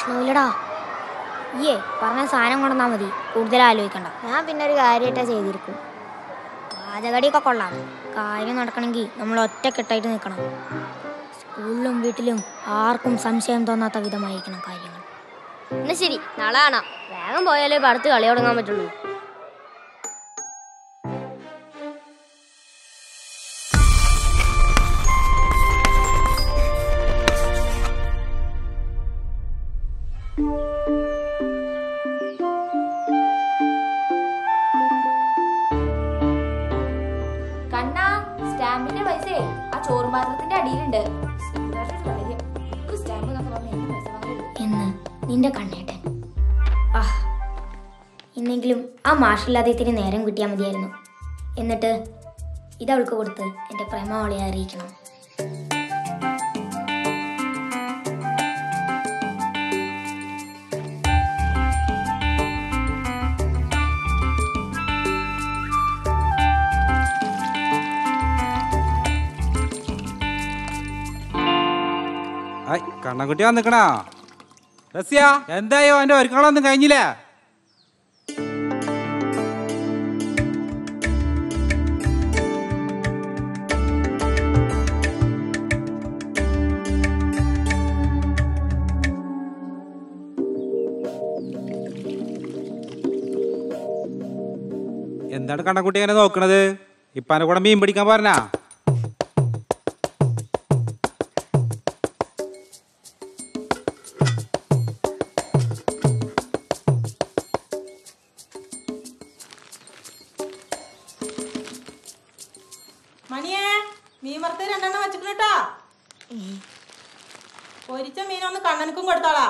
പ്രശ്നമില്ലടാ ഏ പറഞ്ഞ സാധനം കൊണ്ടുവന്നാ മതി കൂടുതൽ ആലോചിക്കണ്ട ഞാൻ പിന്നെ ഒരു കാര്യമായിട്ടാ ചെയ്തിരിക്കും പാചകടിയൊക്കെ കൊള്ളാം കാര്യം നടക്കണമെങ്കിൽ നമ്മൾ ഒറ്റക്കെട്ടായിട്ട് നിൽക്കണം സ്കൂളിലും വീട്ടിലും ആർക്കും സംശയം തോന്നാത്ത വിധമായിരിക്കണം കാര്യങ്ങൾ എന്നാ ശരി നാളെ കാണാം വേഗം പോയാലേ പടത്ത് കളി തുടങ്ങാൻ പറ്റുള്ളൂ കണ്ണാ സ്റ്റാമ്പിന്റെ പൈസേ ആ ചോറും പാത്രത്തിന്റെ അടിയിലുണ്ട് ഇതൊരു കാര്യം. ഒരു സ്റ്റാമ്പ് എന്നൊക്കെ പറഞ്ഞാ എന്ത് പൈസ വാങ്ങും? എന്ന് നിന്റെ കണ്ണേട്ടൻ ആ ഇന്നെങ്കിലും ആ മാഷില്ലാതെ ഇത്തിരി നേരം കിട്ടിയാൽ മതിയായിരുന്നു എന്നിട്ട് ഇതവൾക്ക് കൊടുത്ത് എൻ്റെ പ്രേമാവളെ അറിയിക്കണം ഐ കണ്ണൻകുട്ടി വന്നിക്കണോ റസ്യ എന്തായോ എന്റെ ഒരുക്കളൊന്നും കഴിഞ്ഞില്ലേ എന്താണ് കണ്ണൻകുട്ടി ഇങ്ങനെ നോക്കണത് ഇപ്പാനെ കൂടെ മീൻ പിടിക്കാൻ പറഞ്ഞാ മണിയേ മീൻ വറുത്ത് രണ്ടെണ്ണം വെച്ചിട്ടോ പൊരിച്ച മീനൊന്ന് കണ്ണനക്കും കൊടുത്താളാ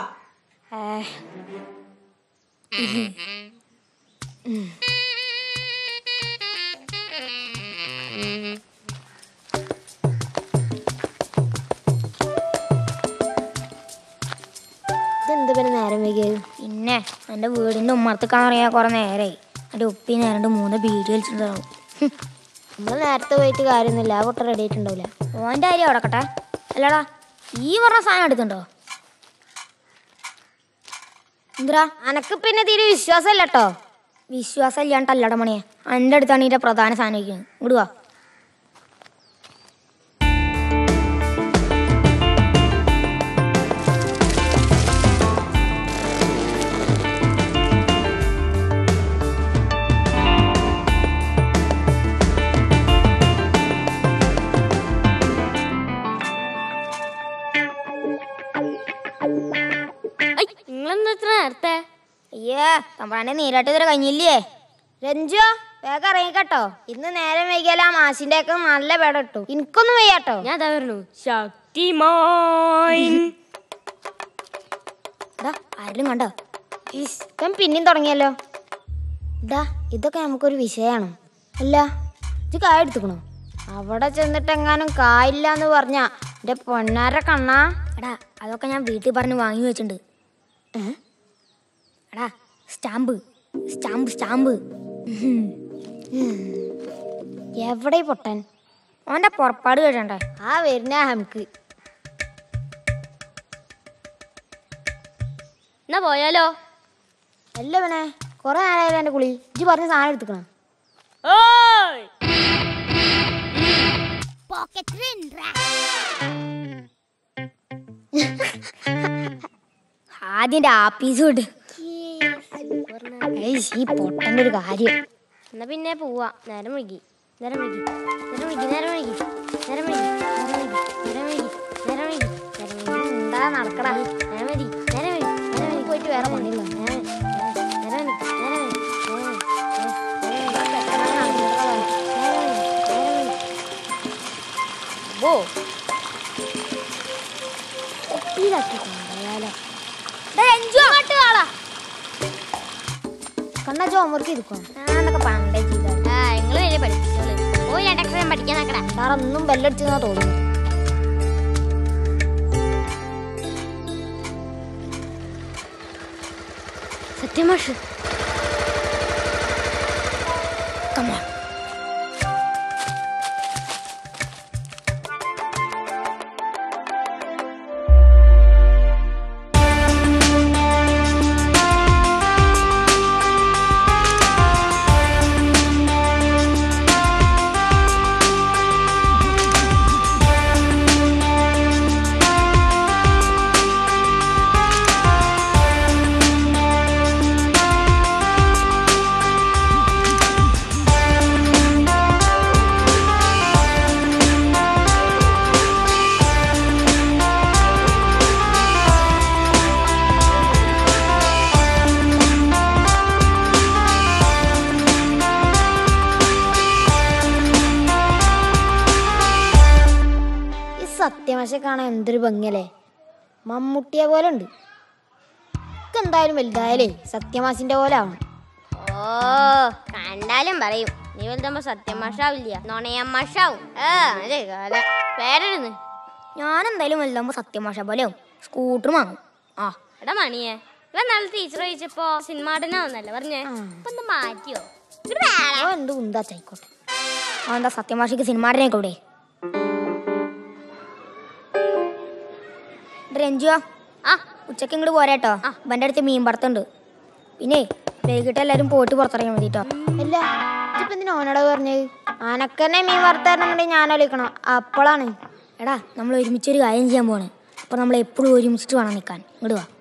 ഇതെന്ത് പിന്നെ നേരം വൈകിയത് പിന്നെ എൻ്റെ വീടിൻ്റെ ഉമ്മർത്തിക്കാൻ അറിയാൻ കുറേ നേരമായി എൻ്റെ ഉപ്പി നേരണ്ട് മൂന്ന് ബീഡി വലിച്ചിട്ടുണ്ടാവും നമ്മൾ നേരത്തെ പോയിട്ട് കാര്യമൊന്നുമില്ല ആ പൊട്ട റെഡി ആയിട്ടുണ്ടാവില്ല ഓൻ്റെ കാര്യം അടക്കട്ടെ അല്ലടാ ഈ പറഞ്ഞ സാധനം എടുത്തുണ്ടോ എന്തിരാ അനക്ക് പിന്നെ തീരെ വിശ്വാസമല്ല കേട്ടോ വിശ്വാസം ഇല്ലാണ്ടല്ലട മണിയെ എൻ്റെ അടുത്താണ് ഇതിൻ്റെ പ്രധാന സാധനം ഇരിക്കുന്നത് ഇങ്ങോട്ട് വാ നിങ്ങളെന്താ ഇത്ര നേരത്തെ അയ്യേ തമ്പ്രാൻ്റെ നീരാട്ട് ഇതുവരെ കഴിഞ്ഞില്ലേ രഞ്ജു വേഗം ഇറങ്ങിക്കട്ടോ ഇന്ന് നേരം വൈകിയാൽ ആ മാഷിന്റെ ഒക്കെ നല്ല പേട ഇട്ടു എനിക്കൊന്നും വയ്യാട്ടോ ഞാൻ അതാ പറഞ്ഞു ശക്തിമാൻ എടാ ആരെങ്കിലും കണ്ടോ ഇസ്, ഇവൻ പിന്നെയും തുടങ്ങിയല്ലോ ഡാ ഇതൊക്കെ നമുക്കൊരു വിഷയമാണ് അല്ല ഇത് കായ എടുത്തുക്കണോ അവിടെ ചെന്നിട്ട് എങ്ങാനും കായില്ല എന്ന് പറഞ്ഞ എന്റെ പൊന്നാര കണ്ണാ എടാ അതൊക്കെ ഞാൻ വീട്ടിൽ പറഞ്ഞ് വാങ്ങി വെച്ചിട്ടുണ്ട് എടാ സ്റ്റാമ്പ് സ്റ്റാമ്പ് സ്റ്റാമ്പ് എവിടെ ഈ പൊട്ടൻ ഓൻ്റെ പുറപ്പാട് കേട്ടണ്ടേ ആ വരുന്ന ഹംക്ക് എന്നാ പോയാലോ അല്ല പിന്നെ കുറെ നേരമായാലും എന്റെ കുളി ഇജ്ജ് പറഞ്ഞ സാധനം എടുത്തുക്കണം ഓയ് ആദ്യം ആപ്പീസ് വിട് ഏയ് ഈ പൊട്ടന്റെ ഒരു കാര്യം എന്നാ പിന്നെ പോവാ നേരം വൈകി നേരം വൈകി നേരം വൈകി നേരം വൈകി നേരം വൈകി നേരം വൈകി നേരം വൈകി നേരം വൈകി നേരം വൈകി എന്താ നടക്കടാ നേരം മതി നേരം വൈകി നേരം വൈകി പോയിട്ട് വേറെ പണിയില്ല നേരം നേരം വൈകി നേരം വൈകി നേരം വൈകി ഓ ഒപ്പിയിലാക്കി കൊണ്ടുപോയാലോ കണ്ണാ ഹോംവർക്ക് ചെയ്തിക്കോ ഞാനൊക്കെ പണ്ടേ ചെയ്ത ആ നിങ്ങള് വലിയ പഠിപ്പിച്ചോളൂ പോയി രണ്ടക്ഷരം പഠിക്കാൻ നോക്കടാ സാർ ഒന്നും ബെല്ലടിച്ചെന്നാ തോന്നുന്നു സത്യമാഷ് കമാൺ സത്യമാശെ കാണാൻ എന്തൊരു ഭംഗിയല്ലേ മമ്മൂട്ടിയെ പോലെ ഉണ്ട് എന്തായാലും വലുതായാലേ സത്യമാസിന്റെ പോലെ ആവണം ഓ കണ്ടാലും പറയും നീ വലുതാകുമ്പോ സത്യമാഷാവില്ല നൊണയമ്മാഷാവും ഏ അതെ കാലം പേരരുന്ന് ഞാൻ എന്തായാലും വലുതാകുമ്പോൾ സത്യമാഷ പോലെയാവും സ്കൂട്ടർ വാങ്ങും ആ എടാ മണിയെ ഇവൻ നാളെ ടീച്ചർ ചോദിച്ചപ്പോ സിനിമ നടനാന്നല്ലേ പറഞ്ഞേ അപ്പൊ എന്താ മാറ്റിയോ ഇങ്ങട് വാ. ഓ എന്ത് കുന്താച്ചായിക്കോട്ടെ ആ എന്താ സത്യമാഷിക്ക് സിനിമാടനെ കൂടെ രഞ്ജുവാ ആ ഉച്ചക്ക് ഇങ്ങോട്ട് പോരാട്ടോ ഇവൻ്റെ അടുത്ത് മീൻ പറത്തുണ്ട് പിന്നെ വൈകിട്ട് എല്ലാവരും പോയിട്ട് പുറത്തിറങ്ങിയാൽ മതി കേട്ടോ അല്ല ഇതിപ്പോ എന്തിനാ ഓനോട് പറഞ്ഞത് അനക്കന്നെ മീൻ വറുത്തരണമെങ്കിൽ ഞാൻ ആലോചിക്കണം അപ്പോഴാണ് എടാ നമ്മൾ ഒരുമിച്ച് ഒരു കാര്യം ചെയ്യാൻ പോവാണ് അപ്പോൾ നമ്മൾ എപ്പോഴും ഒരുമിച്ചിട്ട് വേണം നിൽക്കാൻ ഇങ്ങോട്ട് വാ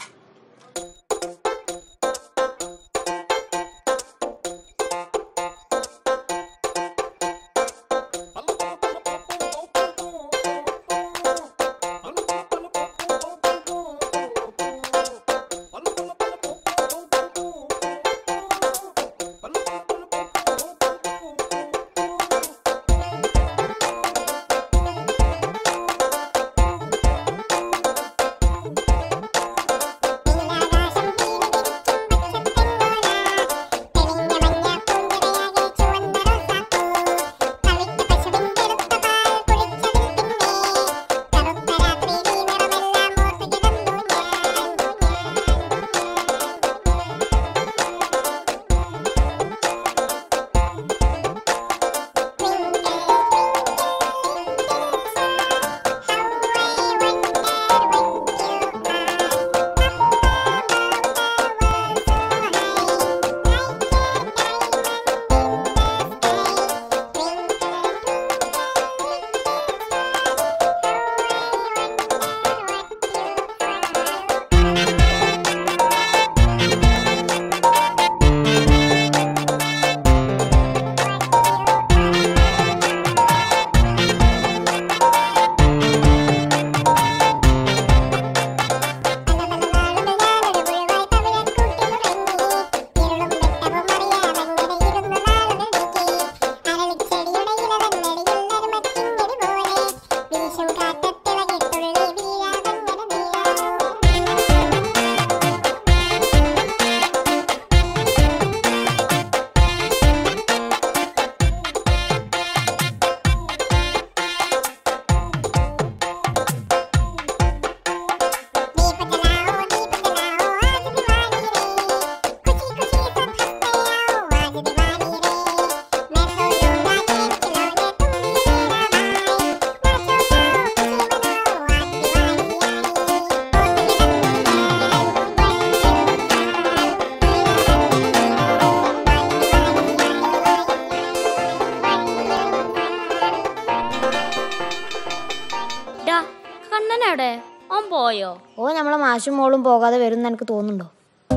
ഡാ കണ്ണനെവിടെ ഓൻ പോയോ ഓ നമ്മളെ മാഷും മോളും പോകാതെ വരും എന്ന് എനിക്ക് തോന്നുന്നുണ്ടോ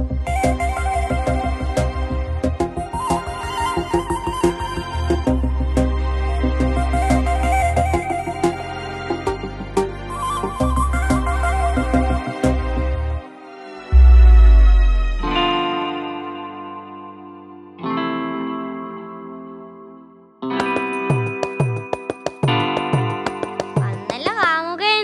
വന്നല്ല കാമുകൻ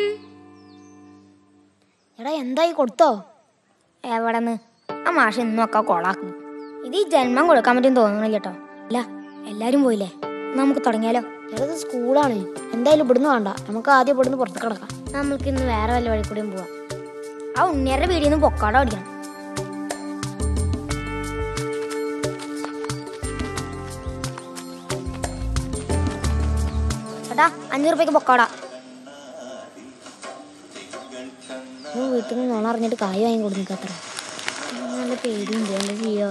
എടാ എന്തായി കൊടുത്തോ എവിടെന്ന് ആ മാഷ് ഇന്നും ഒക്കെ കൊളാക്കുന്നു ഇത് ഈ ജന്മം കൊടുക്കാൻ പറ്റും തോന്നണില്ല കേട്ടോ അല്ല എല്ലാരും പോയില്ലേ എന്നാ നമുക്ക് തുടങ്ങിയാലോ എടാ ഇത് സ്കൂളാണ് എന്തായാലും ഇവിടുന്ന് വേണ്ട നമുക്ക് ആദ്യം ഇവിടുന്ന് പുറത്ത് കിടക്കാം നമ്മൾക്ക് ഇന്ന് വേറെ വല്ല വഴി കൂടിയും പോവാം ആ ഉണ്ണിയരുടെ വീടിൽ നിന്ന് പൊക്കാട അടിക്കണം ചേട്ടാ അഞ്ഞൂറ് രൂപയ്ക്ക് പൊക്കാട നീ വീട്ടിൽ നിന്ന് നോണ അറിഞ്ഞിട്ട് കായ് വാങ്ങി കൊടുക്കത്ര നല്ല പേടിയുണ്ട് എന്താ ചെയ്യോ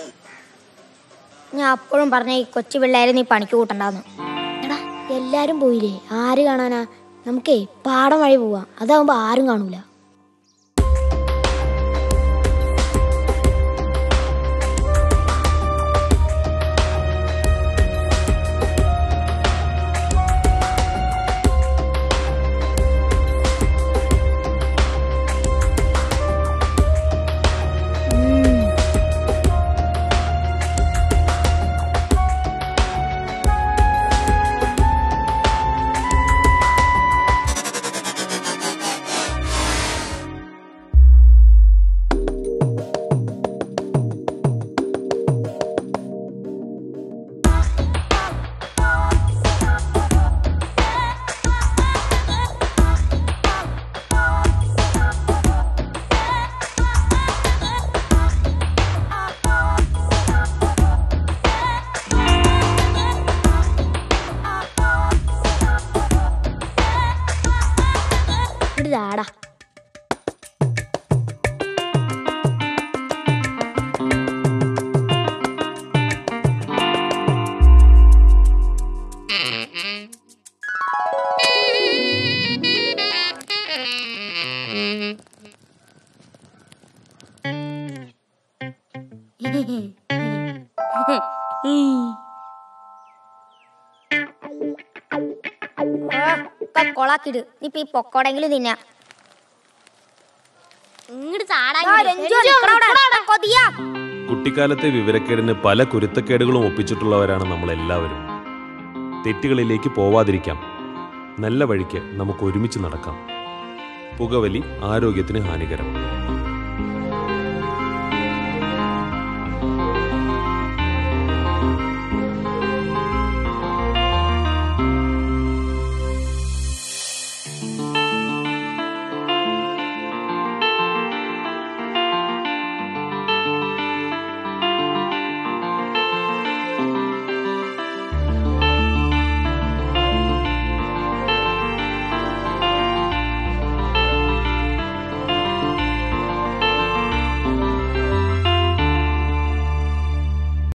ഞാൻ അപ്പോഴും പറഞ്ഞ ഈ കൊച്ചു പിള്ളേരെ നീ പണിക്ക് കൂട്ടണ്ടാന്ന് എടാ എല്ലാരും പോയില്ലേ ആര് കാണാനാ നമുക്കേ പാടം വഴി പോവാം അതാവുമ്പോ ആരും കാണൂല കൊളാക്കിട് നീ ഇപ്പൊ ഈ പൊക്കോടെങ്കിലും തിന്നാ ഇങ്ങോട്ട് ചാടാ ആ, രഞ്ജു, നിക്കടാ അവിടെ. കൊതിയാ. കുട്ടിക്കാലത്തെ വിവരക്കേടിന് പല കുരുത്തക്കേടുകളും ഒപ്പിച്ചിട്ടുള്ളവരാണ് നമ്മളെല്ലാവരും തെറ്റുകളിലേക്ക് പോവാതിരിക്കാം നല്ല വഴിക്ക് നമുക്ക് ഒരുമിച്ച് നടക്കാം പുകവലി ആരോഗ്യത്തിന് ഹാനികരം